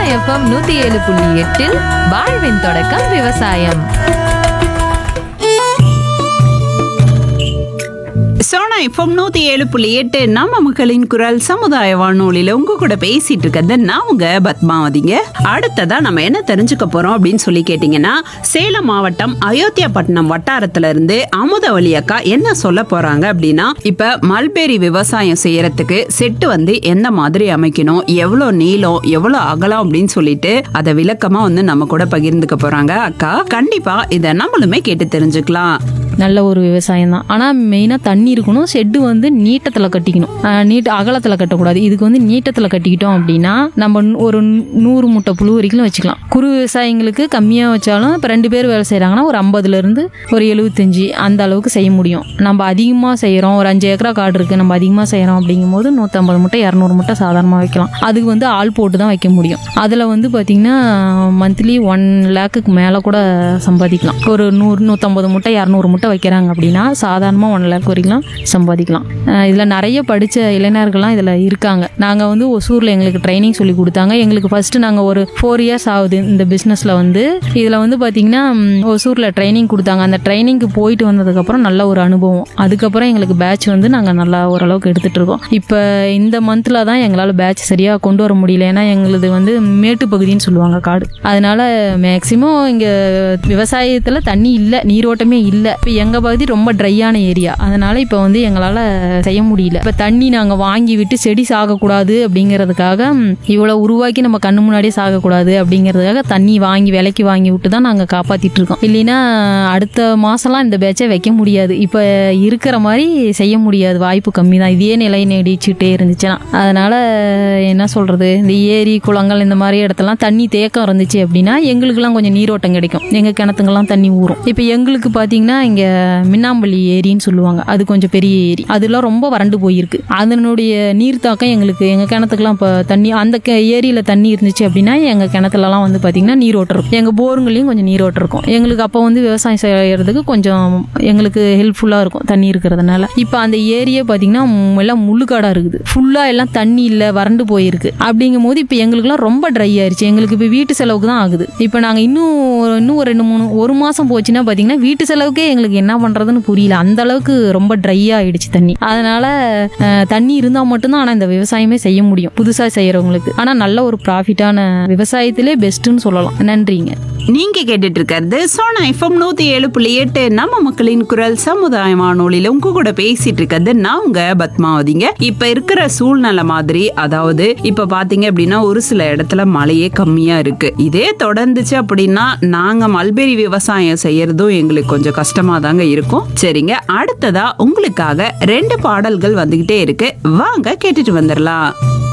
FM நூத்தி ஏழு புள்ளி எட்டில் வாழ்வின் தொடக்கம் விவசாயம் சோனா எஃப்எம் நூத்தி ஏழு புள்ளி எட்டு நம்ம மக்களின் குரல் சமுதாய வானொலியில உங்க கூட பேசிட்டு இருக்கிறது நான் உங்க பத்மாவதிங்க அடுத்ததா நம்ம என்ன தெரிஞ்சுக்க போறோம் அப்படின்னு சொல்லி கேட்டீங்கன்னா சேலம் மாவட்டம் அயோத்தியாபட்டினம் வட்டாரத்துல இருந்து அமுதவழி அக்கா என்ன சொல்ல போறாங்க அப்படின்னா இப்ப மல்பெரி விவசாயம் செய்யறதுக்கு செட்டு வந்து எந்த மாதிரி அமைக்கணும் எவ்வளவு நீளம் எவ்வளவு அகலம் அப்படின்னு சொல்லிட்டு அதை விளக்கமா வந்து நம்ம கூட பகிர்ந்துக்க போறாங்க அக்கா கண்டிப்பா இதை நம்மளுமே கேட்டு தெரிஞ்சுக்கலாம் நல்ல ஒரு விவசாயம் தான் ஆனால் மெயினாக தண்ணி இருக்கணும் ஷெட்டு வந்து நீட்டத்தில் கட்டிக்கணும் ஆஹ் நீட்ட அகலத்தில் கட்டக்கூடாது இதுக்கு வந்து நீட்டத்தில் கட்டிக்கிட்டோம் அப்படின்னா நம்ம நூ- ஒரு நூறு முட்டை புழு வரைக்கும் வச்சுக்கலாம் குறு விவசாயிங்களுக்கு கம்மியாக வச்சாலும் இப்போ ரெண்டு பேர் வேலை செய்கிறாங்கன்னா ஒரு ஐம்பதுலேருந்து ஒரு எழுபத்தஞ்சி அந்த அளவுக்கு செய்ய முடியும் நம்ம அதிகமாக செய்கிறோம் ஒரு அஞ்சு ஏக்கரா காடு இருக்குது நம்ம அதிகமாக செய்கிறோம் அப்படிங்கும்போது நூற்றம்பது முட்டை இரநூறு முட்டை சாதாரணமாக வைக்கலாம் அதுக்கு வந்து ஆள் போட்டு தான் வைக்க முடியும் அதில் வந்து பார்த்திங்கன்னா மந்த்லி ஒன் லேக்குக்கு மேலே கூட சம்பாதிக்கலாம் ஒரு நூறு நூற்றம்பது முட்டை இரநூறு முட்டை வைக்கிறாங்க அப்படின்னா சாதாரணமாக ஒன் லேக் வரைக்கும் சம்பாதிக்கலாம் இதில் நிறைய படித்த இளைஞர்கள்லாம் இதில் இருக்காங்க நாங்கள் வந்து ஒசூரில் எங்களுக்கு ட்ரைனிங் சொல்லி கொடுத்தாங்க எங்களுக்கு ஃபஸ்ட்டு நாங்கள் ஒரு ஃபோர் இயர்ஸ் ஆகுது இந்த பிஸ்னஸில் வந்து இதில் வந்து பார்த்திங்கன்னா ம், ஒசூரில் ட்ரைனிங் கொடுத்தாங்க அந்த ட்ரைனிங்க்கு போயிட்டு வந்ததுக்கப்புறம் நல்ல ஒரு அனுபவம் அதுக்கப்புறம் எங்களுக்கு பேட்ச் வந்து நாங்கள் நல்லா ஓரளவுக்கு எடுத்துகிட்டு இருக்கோம் இப்போ இந்த மந்தில் தான் எங்களால் பேட்ச் சரியாக கொண்டு வர முடியல ஏன்னா எங்களுது வந்து மேட்டு பகுதின்னு சொல்லுவாங்க காடு அதனால மேக்சிமம் இங்கே விவசாயத்தில் தண்ணி இல்லை நீரோட்டமே இல்லை இப்போ எங்கள் பகுதி ரொம்ப ட்ரையான ஏரியா அதனால இப்போ வந்து எங்களால் செய்ய முடியல இப்போ தண்ணி நாங்கள் வாங்கி விட்டு செடி சாகக்கூடாது அப்படிங்கிறதுக்காக ம், இவ்வளோ உருவாக்கி நம்ம கண்ணு முன்னாடியே சாகக்கூடாது அப்படிங்கிறதுக்காக தண்ணி வாங்கி விலைக்கு வாங்கி விட்டு தான் நாங்கள் காப்பாற்றிட்டு இருக்கோம் இல்லைன்னா அடுத்த மாதம்லாம் இந்த பேட்சை வைக்க முடியாது இப்போ இருக்கிற மாதிரி செய்ய முடியாது வாய்ப்பு கம்மி தான் இதே நிலை நீடிச்சுட்டே இருந்துச்சுன்னா அதனால என்ன சொல்றது இந்த ஏரி குளங்கள் இந்த மாதிரி இடத்துலலாம் தண்ணி தேக்கம் இருந்துச்சு அப்படின்னா எங்களுக்கெல்லாம் கொஞ்சம் நீரோட்டம் கிடைக்கும் எங்கள் கிணத்துங்கெல்லாம் தண்ணி ஊறும் இப்போ எங்களுக்கு பார்த்தீங்கன்னா இங்கே மின்னாம்பள்ளி ஏரின்னு சொல்லுவாங்க அது கொஞ்சம் பெரிய ஏரி அதெல்லாம் ரொம்ப வறண்டு போயிருக்கு அதனுடைய நீர் தாக்கம் எங்களுக்கு எங்கள் கிணத்துக்குலாம் இப்போ தண்ணி அந்த கே- ஏரியில தண்ணி இருந்துச்சு அப்படின்னா எங்கள் கிணத்துலலாம் வந்து பார்த்தீங்கன்னா நீரோட்டம் இருக்கும் எங்கள் போருங்களையும் கொஞ்சம் நீரோட்டம் இருக்கும் எங்களுக்கு அப்போ வந்து விவசாயம் செய்யறதுக்கு கொஞ்சம் எங்களுக்கு ஹெல்ப்ஃபுல்லாக இருக்கும் தண்ணி இருக்கிறதுனால இப்போ அந்த ஏரியே பார்த்தீங்கன்னா ம், எல்லாம் முள்ளுக்காடாக இருக்குது ஃபுல்லாக எல்லாம் தண்ணி இல்லை வறண்டு போயிருக்கு அப்படிங்கும் போது இப்போ எங்களுக்குலாம் ரொம்ப ட்ரை ஆயிருச்சு எங்களுக்கு இப்போ வீட்டு செலவுக்கு தான் ஆகுது இப்போ நாங்கள் இன்னும் ஒரு- இன்னும் ஒரு ரெண்டு மூணு ஒரு மாதம் போச்சுன்னா பார்த்தீங்கன்னா வீட்டு செலவுக்கே எங்களுக்கு என்ன பண்ணுறதுன்னு புரியல அந்த அளவுக்கு ரொம்ப ட்ரை ஆயிடுச்சு தண்ணி அதனால அஹ், தண்ணி இருந்தால் மட்டும்தான் ஆனால் இந்த விவசாயமே செய்ய முடியும் புதுசாக செய்கிறவங்களுக்கு ஆனால் நல்ல ஒரு ப்ராஃபிட்டான விவசாயத்திலே பெஸ்ட்டுன்னு சொல்லலாம் நன்றிங்க நீங்க கேட்டுட்டு இருக்கிறது சோனா எஃப்எம் நூத்தி ஏழு புள்ளி எட்டு நம்ம மக்களின் குரல் சமுதாய வானொலியில உங்க கூட பேசிட்டு இருக்கிறது நான் உங்க பத்மாவதிங்க இப்ப இருக்கிற சூழ்நிலை மாதிரி அதாவது இப்ப பாத்தீங்க அப்படின்னா ஒரு சில இடத்துல மழையே கம்மியா இருக்கு இதே தொடர்ந்துச்சு அப்படின்னா நாங்க மல்பெரி விவசாயம் செய்யறதும் எங்களுக்கு கொஞ்சம் கஷ்டமா தாங்க இருக்கும் சரிங்க அடுத்ததா உங்களுக்காக ரெண்டு பாடல்கள் வந்துகிட்டே இருக்கு வாங்க கேட்டுட்டு வந்துடலாம்